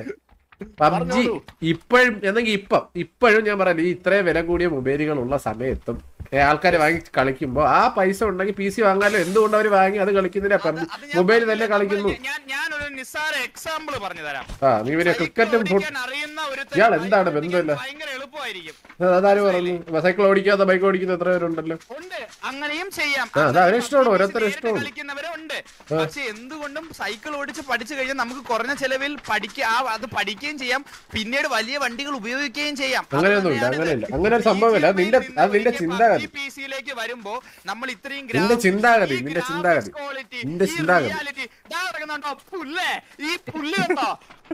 പബ്ജി പറഞ്ഞോളൂ. ഇപ്പോഴും എന്നെങ്കിൽ ഇപ്പം ഇപ്പോഴും ഞാൻ പറയാം ഈ ഇത്രയും വില കൂടിയ മൊബൈലുകൾ ഉള്ള സമയത്തും ആൾക്കാർ വാങ്ങി കളിക്കുമ്പോ ആ പൈസ ഉണ്ടെങ്കിൽ പി സി വാങ്ങാലോ എന്തുകൊണ്ട് അവർ വാങ്ങി അത് കളിക്കുന്നില്ല പബ്ജി അത് ഞാൻ മൊബൈൽ പറഞ്ഞത് തന്നെ കളിക്കുന്നു ഞാൻ ഞാനൊരു നിസ്സാര എക്സാമ്പിൾ പറഞ്ഞു തരാം ആ നീ പിന്നെ ക്രിക്കറ്റും ഫുട് ഓടിക്കാൻ അറിയുന്ന ഒരുത്തൻ ഇയാൾ എന്താണ് ബൈക്ക് ഓടിക്കാൻ ബന്ധമില്ല? ഭയങ്കര എളുപ്പമായിരിക്കും അതാരും പറഞ്ഞു സൈക്കിൾ ഓടിക്കാത്ത ബൈക്ക് ഓടിക്കുന്ന എത്ര പേരുണ്ടല്ലോ ഉണ്ട് അങ്ങനെയും ചെയ്യാം ആ, അത് അവരെ ഇഷ്ടമാണ്, PUBG ഓരോരുത്തരുടെ നേരിട്ട് ഇഷ്ടമാണ്. കളിക്കുന്നവരുണ്ട് പക്ഷെ എന്തുകൊണ്ടും സൈക്കിൾ ഓടിച്ച് പഠിച്ചു കഴിഞ്ഞാൽ നമുക്ക് കുറഞ്ഞ ചെലവിൽ പഠിക്കുക ആ അത് പഠിക്കുകയും ചെയ്യാം പിന്നീട് വലിയ വണ്ടികൾ ഉപയോഗിക്കുകയും ചെയ്യാം അങ്ങനെയൊന്നുമില്ല അങ്ങനെയില്ല അങ്ങനെ ഒരു സംഭവമില്ല അത് നിന്റെ അത് നിന്റെ ചിന്താഗതി പി സിയിലേക്ക് വരുമ്പോ നമ്മൾ ഇത്രയും നിന്റെ graphics, ചിന്താഗതി, ഈ നിന്റെ graphics ചിന്താഗതി. quality, നിന്റെ ഈ ചിന്താഗതി. reality, ദാ കിടക്കുന്നുണ്ടോ പുല്ലേ ഈ പുല്ല് കണ്ടോ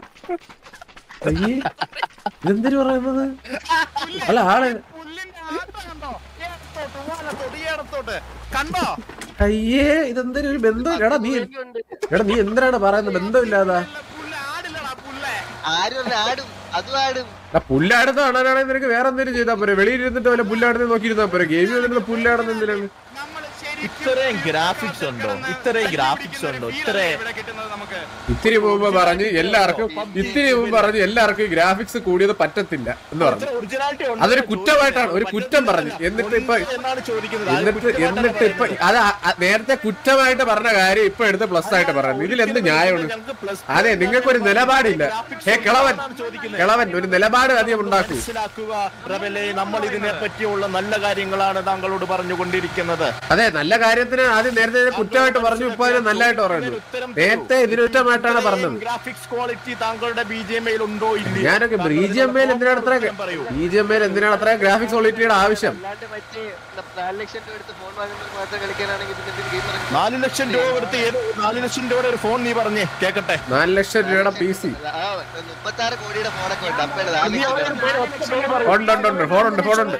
അയ്യേ ഇതെന്തിനു പറയുന്നത് പുല്ല്, അല്ല ആള് പുല്ലിന്റെ ആട്ടം കണ്ടോ ഏടത്തോട്ട് വലത്തോട്ട് ഏടത്തോട്ട് കണ്ടോ അയ്യേ ഇതെന്തൊരു ഒരു ബന്ധം എടാ നീ ഉണ്ട്. എടാ നീ എന്തിനാണ് പറയുന്നത് ബന്ധമില്ലാതാ പുല്ല് ആടില്ലടാ പുല്ലേ ആരും അല്ല, ആടും അതും ആടും ആ പുല്ലാടുന്ന കാണാനാണെങ്കിൽ നിനക്ക് വേറെ എന്തെങ്കിലും ചെയ്താൽ പോരെ വെളിയിൽ ഇരുന്നിട്ട് വല്ല പുല്ലാടുന്ന നോക്കിയിരുന്നാ പോരെ ഗെയിം വന്നിട്ട് പുല്ലാടുന്ന എന്തിനാണ് നമ്മൾ ശരിക്കും ഇത്രയും graphics ഉണ്ടോ? ഇത്രയും graphics ഉണ്ടോ? ഇത്രയും- ഇവിടെ കിട്ടുന്നത് നമുക്ക് ഇത്തിരി മുമ്പ് പറഞ്ഞ് എല്ലാവർക്കും ഇത്തിരി മുമ്പ് പറഞ്ഞ് എല്ലാവർക്കും ഗ്രാഫിക്സ് കൂടിയത് പറ്റത്തില്ല എന്ന് പറഞ്ഞു ഇത്ര originality ഉണ്ടോ? അതൊരു കുറ്റമായിട്ടാണ് ഒരു കുറ്റം പറഞ്ഞു എന്നിട്ട് ഇപ്പൊ എന്നാണ് ചോദിക്കുന്നത് അത് എന്നിട്ട് കുറ്റമായിട്ടാണ് എന്നിട്ട് ഇപ്പൊ അത് ആ- ആ നേരത്തെ കുറ്റമായിട്ട് പറഞ്ഞ കാര്യം ഇപ്പൊ എടുത്ത് പ്ലസ് ആയിട്ട് പറയുന്നത് ഇതിലെന്ത് ന്യായമാണ് ഞങ്ങൾക്ക് plus അതെ നിങ്ങൾക്കൊരു നിലപാടില്ല ഏ കിളവൻ കിളവൻ ഒരു നിലപാട് അധികം ഉണ്ടാക്കൂ മനസ്സിലാക്കുക റബലെ നമ്മൾ ഇതിനെ പറ്റിയുള്ള നല്ല കാര്യങ്ങളാണ് താങ്കളോട് പറഞ്ഞുകൊണ്ടിരിക്കുന്നത് അതെ നല്ല കാര്യത്തിന് ആദ്യം നേരത്തെ ഇതിനെ കുറ്റമായിട്ട് പറഞ്ഞു ഇപ്പൊ അതിനെ നല്ലതായിട്ട് പറയുന്നു നേരത്തെ ഇതിന് കുറ്റമായിട്ടാണ് പറഞ്ഞത് ഗ്രാഫിക്സ് ക്വാളിറ്റി താങ്കളുടെ ബി ജി എം ഐയിൽ ഉണ്ടോ ഇല്ലേ ഞാനൊക്കെ ബി ജി എം എൽ എന്തിനാണ് അത്ര പറയൂ ബി ജി എം എൽ എന്തിനാണ് അത്ര ഗ്രാഫിക്സ് ക്വാളിറ്റിയുടെ ആവശ്യം അല്ലാണ്ട് മറ്റേ നാല് ലക്ഷം രൂപ എടുത്ത് ഫോൺ വാങ്ങുന്നത് മാത്രം കളിക്കാനാണെങ്കിൽ പിന്നെ എന്തിന് ഗെയിം ഇറങ്ങി നാല് ലക്ഷം രൂപ കൊടുത്ത് ഏത് നാല് ലക്ഷം രൂപയുടെ ഒരു ഫോൺ നീ പറഞ്ഞേ കേക്കട്ടെ നാല് ലക്ഷം രൂപയുടെ പി സി ആ മുപ്പത്തി ആറ് കോടിയുടെ ഫോണൊക്കെ ഉണ്ട് അപ്പൊ നാല് ലക്ഷം രൂപ ഉണ്ട് ഉണ്ട് ഉണ്ട് ഫോണുണ്ട് ഫോണുണ്ട്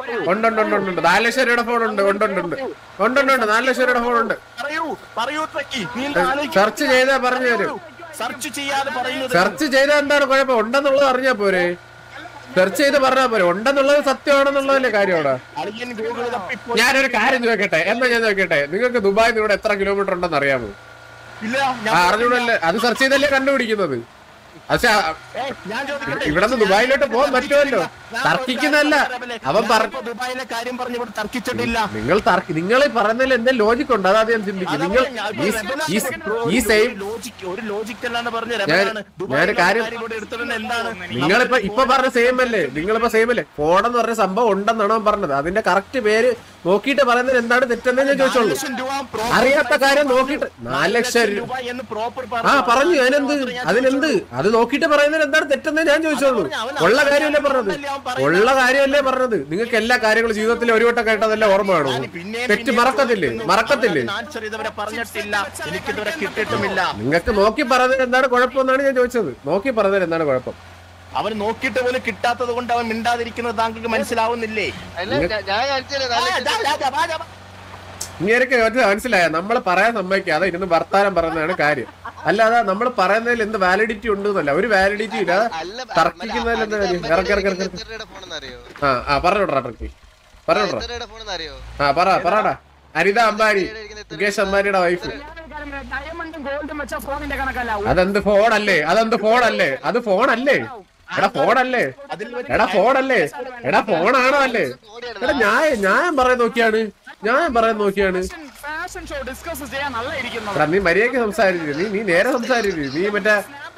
ഉണ്ട് ഉണ്ട് ഉണ്ട് ഉണ്ട് ഉണ്ട് നാല് ലക്ഷം രൂപയുടെ ഫോൺ ഉണ്ട് ഉണ്ട് ഉണ്ട് ഉണ്ട് ഉണ്ട് ഉണ്ട് ഉണ്ട് നാല് ലക്ഷം രൂപയുടെ ഫോൺ ഉണ്ട് പറയൂ പറയൂ ട്രക്കി നീ സെർച്ച് ചെയ്താ പറഞ്ഞു തരും സെർച്ച് ചെയ്യാതെ പറയുന്നത് സെർച്ച് ചെയ്താൽ എന്താണ് കുഴപ്പം ഉണ്ടെന്നുള്ളത് അറിഞ്ഞാ പോരെ സെർച്ച് ചെയ്ത് പറഞ്ഞാ പോരെ ഉണ്ടെന്നുള്ളത് സത്യമാണെന്നുള്ളതല്ലേ കാര്യം അവിടെ അളിയൻ ഗൂഗിൾ തപ്പിപ്പോ ഞാനൊരു കാര്യം ചോദിക്കട്ടെ എന്നാ ഞാൻ ചോദിക്കട്ടെ നിങ്ങൾക്ക് ദുബായിൽ നിന്ന് ഇവിടെ എത്ര കിലോമീറ്റർ ഉണ്ടെന്ന് അറിയാമോ ഇല്ല ആ ഞാൻ അറിഞ്ഞൂടല്ലേ അത് സെർച്ച് ചെയ്തല്ലേ കണ്ടുപിടിക്കുന്നത് പക്ഷെ ആ- ഏയ്, ഞാൻ ചോദിക്കട്ടെ? ഇവിടെ നിന്ന് ദുബായിലോട്ട് പോകാൻ പറ്റുമല്ലോ ഞാൻ തർക്കിക്കുന്നല്ല ഞാൻ അവൻ പറ ഇപ്പോ ദുബായിലെ കാര്യം പറഞ്ഞ് ഇവിടെ തർക്കിച്ചിട്ടില്ല നിങ്ങൾ തർക്കി നിങ്ങൾ ഈ പറയുന്നതിൽ എന്തെങ്കിലും ലോജിക് ഉണ്ട് അതാ ഞാൻ ചിന്തിക്കും നിങ്ങൾ ഈ ഈ- ഈ സെയിം ലോജിക് ഒരു ലോജിക് അല്ലാണ്ട് പറഞ്ഞ ഞാൻ- രമണാണ് ഞാനൊരു കാര്യം- ഇവിടെ എടുത്തിട്ടുണ്ട് എന്താണ് നിങ്ങളിപ്പോ ഇപ്പൊ പറഞ്ഞ സെയിം അല്ലേ നിങ്ങളിപ്പോ സെയിം അല്ലേ ഫോണെന്ന് പറഞ്ഞ സംഭവം ഉണ്ടെന്നാണ് അവൻ പറഞ്ഞത് അതിന്റെ കറക്റ്റ് പേര് നോക്കിയിട്ട് പറയുന്നത് എന്താണ് തെറ്റെന്ന് ഞാൻ ചോദിച്ചോളൂ ലക്ഷം രൂപ proper അറിയാത്ത കാര്യം നോക്കിയിട്ട് നാല് ലക്ഷം രൂപ രൂപ എന്ന് പ്രോപ്പർ ആ പറഞ്ഞു അതിനെന്ത് അതിനെന്ത് അത് നോക്കിയിട്ട് പറയുന്നത് എന്താണ് തെറ്റെന്ന് ഞാൻ ചോദിച്ചോളൂ ഉള്ള കാര്യമല്ലേ പറഞ്ഞത് ഉള്ള കാര്യമല്ലേ പറഞ്ഞത് നിങ്ങൾക്ക് എല്ലാ കാര്യങ്ങളും ജീവിതത്തിൽ ഒരു വട്ടം കേട്ടതല്ലേ ഓർമ്മ കാണൂ തെറ്റ് മറക്കത്തില്ലേ മറക്കത്തില്ലേ ആൻസർ ഇതുവരെ പറഞ്ഞിട്ടില്ല എനിക്കിതുവരെ കിട്ടിയിട്ടുമില്ല നിങ്ങൾക്ക് നോക്കി പറഞ്ഞത് എന്താണ് കുഴപ്പമെന്നാണ് ഞാൻ ചോദിച്ചത് നോക്കി പറഞ്ഞത് എന്താണ് കുഴപ്പം അവൻ നോക്കിയിട്ട് പോലും കിട്ടാത്തത് കൊണ്ട് അവൻ മിണ്ടാതിരിക്കുന്നത് താങ്കൾക്ക് മനസ്സിലാവുന്നില്ലേ അല്ല ഞാൻ- ഞാൻ കാണിച്ചുതരാം ആ, നാല് ദാ, ദാ, ദാ, വാ, ദാ, വാ. ഇങ്ങനെയൊക്കെ ഒറ്റ മനസ്സിലായ നമ്മൾ പറയാൻ സമ്മതിക്കാതെ ഇരുന്ന് വർത്താനം പറയുന്നതാണ് കാര്യം അല്ലാതെ നമ്മൾ പറയുന്നതിൽ എന്ത് വാലിഡിറ്റി ഉണ്ട് എന്നല്ല ഒരു വാലിഡിറ്റി ഇല്ല അല്ല തർക്കിക്കുന്നതിൽ എന്താ കാര്യം ഇറക്കി ഇറക്കി ഇറക്കി എത്ര രൂപയുടെ ഫോണെന്ന് അറിയോ ആ ആ പറഞ്ഞോട്രാ ട്രക്കി പറഞ്ഞോട്രാ എത്ര രൂപയുടെ ഫോണെന്ന് അറിയോ ആ പറ പറടാ അനിത അംബാനി മുകേഷ് അംബാനിയുടെ വൈഫ് ഡയമണ്ടും ഗോൾഡും വെച്ച ഫോണിന്റെ കണക്കല്ല അതെന്ത് ഫോണല്ലേ അതെന്ത് ഫോണല്ലേ അത് ഫോണല്ലേ എടാ ഫോണല്ലേ എടാ ഫോണല്ലേ എടാ ഫോണാണോ അല്ലേ എടാ ഞാൻ ഞാൻ പറയാൻ നോക്കിയാണ് ഞാൻ പറയാൻ നോക്കിയാണ് ഫാഷൻ ഷോ ഡിസ്കസ് ചെയ്യാൻ നല്ല ഇരിക്കുന്നത് എടാ നീ മര്യാദക്ക് സംസാരിച്ചു നീ നീ നേരെ സംസാരിച്ചു നീ മറ്റേ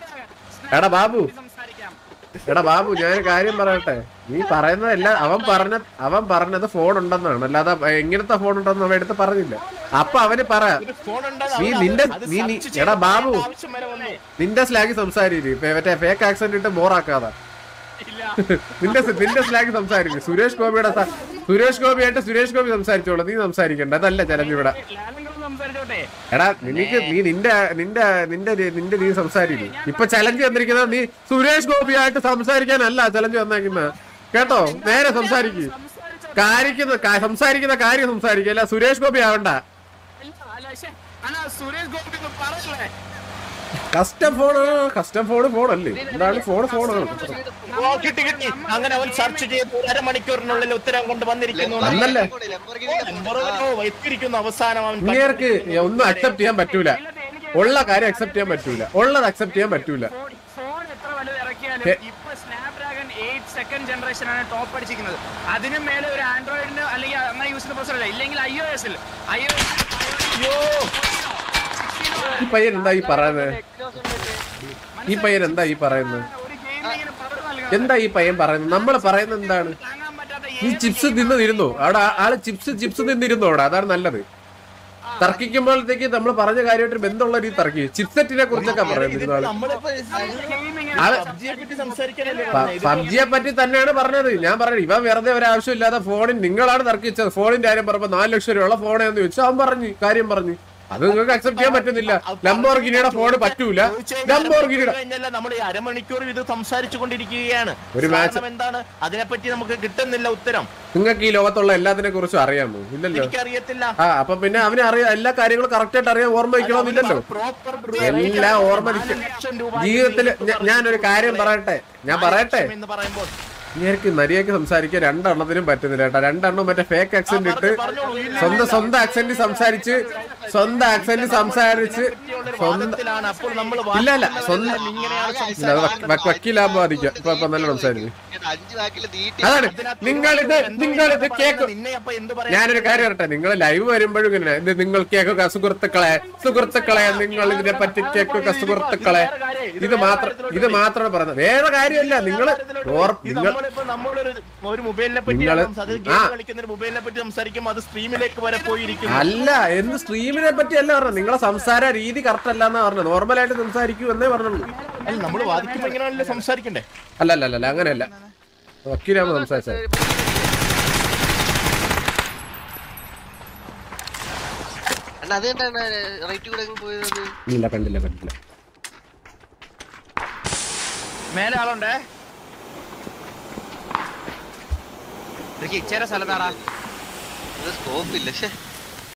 എടാ ബാബു സംസാരിക്കാം എടാ ബാബു ഞാൻ കാര്യം പറയട്ടെ നീ പറയുന്നതല്ല അവൻ പറഞ്ഞ അവൻ പറഞ്ഞത് ഫോൺ ഉണ്ടെന്നാണ് അല്ലാതെ എങ്ങനത്തെ ഫോൺ ഉണ്ടെന്ന് അവൻ എടുത്ത് പറഞ്ഞില്ല അപ്പൊ അവന് പറ ഒരു phone ഉണ്ടെന്ന് നീ അവൻ നിന്റെ- അത് നീ- നീ- search ചെയ്ത് എടാ ബാബു. പറയേണ്ട ആവശ്യം വരെ വന്നു. നിന്റെ സ്ലാഗ് സംസാരിക്കും മറ്റേ ഫേക്ക് ആക്സെന്റ് ഇട്ട് ബോറാക്കാതെ ഇല്ല നിന്റെ നിന്റെ സ്ലാഗ് സംസാരിക്കും സുരേഷ് ഗോപിയുടെ സ- സുരേഷ് ഗോപിയായിട്ട് സുരേഷ് ഗോപി സംസാരിച്ചോളൂ നീ സംസാരിക്കണ്ട അതല്ല ചലഞ്ച് ഇവിടെ ലാലങ്കൾ സംസാരിച്ചോട്ടെ എടാ നിനക്ക് നീ നിന്റെ നിന്റെ നിന്റെ രീ- നിന്റെ നീ സംസാരിക്കും ഇപ്പൊ ചലഞ്ച് വന്നിരിക്കുന്നത് നീ സുരേഷ് ഗോപിയായിട്ട് സംസാരിക്കാനല്ല ചലഞ്ച് വന്നേക്കുന്നത് കേട്ടോ നേരെ സംസാരിക്കും കാര്യക്കുന്ന കാ- സംസാരിക്കുന്ന കാര്യം സംസാരിക്കും അല്ല സുരേഷ് ഗോപി ആവണ്ട ഇല്ല, അല്ല, ശ്ശെ. അണ്ണാ സുരേഷ് ഗോപി ഒന്ന് പറയല്ലേ കസ്റ്റം ഫോൺ കസ്റ്റം ഫോൺ ഫോണല്ലേ എന്താണ് ഫോൺ ഫോണാണ് ഓ, കിട്ടി കിട്ടി അങ്ങനെ അവൻ സെർച്ച് ചെയ്ത് ഒരു അരമണിക്കൂറിനുള്ളിൽ ഉത്തരം കൊണ്ട് വന്നിരിക്കുന്നു അന്നല്ലേ? നമ്പറോ എത്തിയിരിക്കുന്നു അവസാനം അവൻ ഇങ്ങേർക്ക് ഒന്നും അക്സെപ്റ്റ് ചെയ്യാൻ പറ്റൂല ഉള്ള കാര്യം അക്സെപ്റ്റ് ചെയ്യാൻ പറ്റൂല ഉള്ളത് അക്സെപ്റ്റ് ചെയ്യാൻ പറ്റൂല ഫോൺ ഫോൺ എത്ര വലുത് ഇറക്കിയാലും ഹെ- ഇപ്പൊ സ്നാപ്ഡ്രാഗൺ എയ്റ്റ് സെക്കൻഡ് ജനറേഷൻ ആണ് ടോപ്പ് അടിച്ചിരിക്കുന്നത് അതിന് മേലെ ഒരു ആൻഡ്രോയിഡിന് അല്ലെങ്കിൽ അങ്ങനെ യൂസ് ചെയ്യുന്ന പ്രൊസർ ഇല്ലെങ്കിൽ ഐ ഒ എസിൽ ഐ ഒ ഈ പയ്യൻ എന്താ ഈ പറയുന്നത് ഈ പയ്യൻ എന്താ ഈ പറയുന്നത് ഒരു ഗെയിമിങ്ങിന് പവർ നൽകുന്നത് എന്താ ഈ പയ്യൻ പറയുന്നത് നമ്മൾ പറയുന്നത് എന്താണ് താങ്ങാൻ പറ്റാത്ത ഈ ചിപ്സ് തിന്നിരുന്നു അവിടെ ആ- ആള് ചിപ്സ് ചിപ്സ് തിന്നിരുന്നു അവിടെ അതാണ് നല്ലത് തർക്കിക്കുമ്പോഴത്തേക്ക് നമ്മൾ പറഞ്ഞ കാര്യമായിട്ട് ബന്ധമുള്ള രീതി തർക്കി ചിപ്സെറ്റിനെ കുറിച്ചൊക്കെ പറയുന്നിരുന്നു ആള് നമ്മളിപ്പോ ഗെയിമിങ് ആള് പബ്ജിയെ പറ്റി സംസാരിക്കാനല്ലേ പ- പറഞ്ഞത്? പബ്ജിയെ പറ്റി തന്നെയാണ് പറഞ്ഞത് ഞാൻ പറഞ്ഞത് ഇവ വെറുതെ ഒരു ആവശ്യമില്ലാതെ ഫോണിൽ നിങ്ങളാണ് തർക്കിച്ചത് ഫോണിന്റെ കാര്യം പറഞ്ഞപ്പോ നാല് ലക്ഷം രൂപയുള്ള ഫോണേന്ന് ചോദിച്ചു അവൻ പറഞ്ഞു കാര്യം പറഞ്ഞു അത് നിങ്ങൾക്ക് അക്സെപ്റ്റ് ചെയ്യാൻ പറ്റുന്നില്ല ലംബോർഗിനിയുടെ ഫോൺ പറ്റൂല ലംബോർഗിനിയുടെ കഴിഞ്ഞല്ല നമ്മൾ ഈ അരമണിക്കൂർ ഇത് സംസാരിച്ചു കൊണ്ടിരിക്കുകയാണ് ഒരു match- കാരണം എന്താണ് അതിനെപ്പറ്റി നമുക്ക് കിട്ടുന്നില്ല ഉത്തരം നിങ്ങൾക്ക് ഈ ലോകത്തുള്ള എല്ലാത്തിനെ കുറിച്ചും അറിയാമോ ഇല്ലല്ലോ എനിക്കറിയത്തില്ല ആ അപ്പൊ പിന്നെ അവനെ അറിയാം എല്ലാ കാര്യങ്ങളും കറക്റ്റ് ആയിട്ട് അറിയാൻ ഓർമ്മ വയ്ക്കണമെന്നില്ലല്ലോ പ്രോപ്പർ എല്ലാം ഓർമ്മ ജീവിതത്തിൽ ഞാനൊരു കാര്യം പറയട്ടെ ഞാൻ പറയട്ടെ എന്ന് പറയുമ്പോൾ എനിക്ക് നരിയൊക്കെ സംസാരിക്കാൻ രണ്ടെണ്ണത്തിനും പറ്റുന്നില്ല കേട്ടോ രണ്ടെണ്ണം മറ്റേ ഫേക്ക് ആക്സെന്റ് ഇട്ട് സ്വന്തം സ്വന്തം ആക്സെന്റ് സംസാരിച്ച് സ്വന്തം ആക്സെന്റ് സംസാരിച്ച് സ്വന്തം വാദത്തിലാണ് അപ്പോൾ നമ്മൾ ഇല്ല ഇല്ല സ്വന്തം ഇല്ല, അത് വ- വ- വക്കീലാകുമ്പോ ബാധിക്കാം ഇപ്പൊ ഇപ്പൊ നല്ല സംസാരിക്കും അഞ്ചു വാക്കില് നീട്ടി അതാണ് നിങ്ങളിത് നിങ്ങളിത് കേക്ക് നിന്നെ അപ്പൊ എന്ത് പറയാൻ ഞാനൊരു കാര്യം പറയട്ടെ നിങ്ങൾ ലൈവ് വരുമ്പോഴും ഇങ്ങനെ ഇത് നിങ്ങൾ കേൾക്കുക സുഹൃത്തുക്കളെ സുഹൃത്തുക്കളെ നിങ്ങൾ ഇതിനെ പറ്റി കേൾക്കുക സുഹൃത്തുക്കളെ ഇത് മാത്രം ഇത് മാത്രമാണ് പറയുന്നത് വേറെ കാര്യമല്ല നിങ്ങൾ ഇത് നിങ്ങൾ നമ്മളിപ്പോ നമ്മളൊരു ഒരു മൊബൈലിനെ പറ്റി നിങ്ങള് അത് ആ. ഗെയിം കളിക്കുന്ന ഒരു മൊബൈലിനെ പറ്റി സംസാരിക്കുമ്പോൾ അത് സ്ട്രീമിലേക്ക് വരെ പോയിരിക്കുന്നു അല്ല എന്ന് സ്ട്രീമിനെ പറ്റി അല്ല പറഞ്ഞത് നിങ്ങളെ സംസാര രീതി കറക്റ്റ് അല്ല എന്നാ പറഞ്ഞത് നോർമലായിട്ട് സംസാരിക്കൂ എന്നേ പറഞ്ഞുള്ളൂ അല്ല നമ്മൾ വാദിക്കുമ്പോ ഇങ്ങനെയാണല്ലോ സംസാരിക്കണ്ടേ അല്ല അല്ല അല്ല അങ്ങനെയല്ല വക്കീലാകുമ്പോ സംസാരിച്ചത് അണ്ണാ അത് കണ്ടാ റൈറ്റ് കൂടെ അങ്ങ് പോയത് ഇല്ല കണ്ടില്ല കണ്ടില്ല മേലെ ആളുണ്ടേ ഒരു കിച്ചേരെ സ്ഥലത്താടാ ഇത് സ്കോപ്പ് ഇല്ല പക്ഷേ